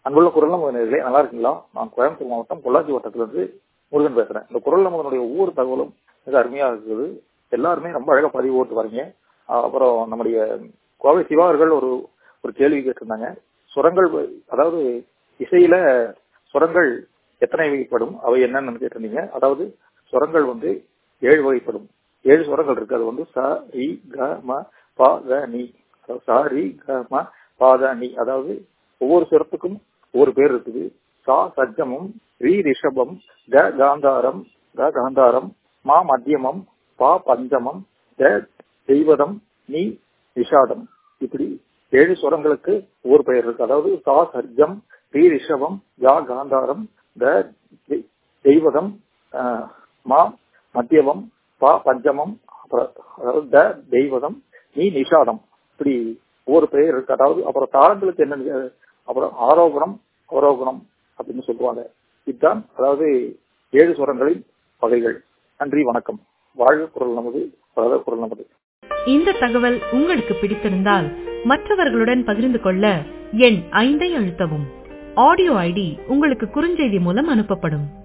அங்குள்ள குரல் நமது நல்லா இருக்கீங்களா நான் கோயம்புத்தூர் மாவட்டம் பொள்ளாச்சி வட்டத்திலிருந்து முருகன் பேசுறேன் இந்த குரல் நமதனுடைய ஒவ்வொரு தகவலும் மிக அருமையா இருக்குது எல்லாருமே ரொம்ப அழகா பதிவு ஓட்டு வரீங்க ஆஹ் அப்புறம் நம்முடைய கோவை சிவா அவர்கள் ஒரு ஒரு கேள்வி கேட்டிருந்தாங்க சுரங்கள் அதாவது இசையில சுரங்கள் எத்தனை வகைப்படும் அவை என்னன்னு கேட்டிருந்தீங்க அதாவது சுரங்கள் வந்து ஏழு வகைப்படும் ஏழு சுரங்கள் இருக்கு அது வந்து ச ரி க ம ப க நி அதாவது ச ரி க ம ப க நி அதாவது ஒவ்வொரு சுரத்துக்கும் ஒவ்வொரு பேர் இருக்குது சா சஜ்ஜமும் ரி ரிஷபம் க காந்தாரம் க காந்தாரம் மா மத்தியமம் பா பஞ்சமம் க தெய்வதம் நீ விஷாதம் இப்படி ஏழு சுரங்களுக்கு ஒவ்வொரு பெயர் இருக்கு அதாவது சா சர்ஜம் ரி ரிஷபம் யா காந்தாரம் க தெய்வதம் மா மத்தியமம் பா பஞ்சமம் அப்புறம் அதாவது த தெய்வதம் நீ நிஷாதம் இப்படி ஒவ்வொரு பெயர் இருக்கு அதாவது அப்புறம் தாளங்களுக்கு என்ன அப்புறம் ஆரோகணம் அவரோகணம் அப்படின்னு சொல்லுவாங்க இதுதான் அதாவது ஏழு சுரங்களின் வகைகள் நன்றி வணக்கம் வாழ்க குரல் நமது வளர குரல் நமது இந்த தகவல் உங்களுக்கு பிடித்திருந்தால் மற்றவர்களுடன் பகிர்ந்து கொள்ள எண் ஐந்தை அழுத்தவும் ஆடியோ ஐடி உங்களுக்கு குறுஞ்செய்தி மூலம் அனுப்பப்படும்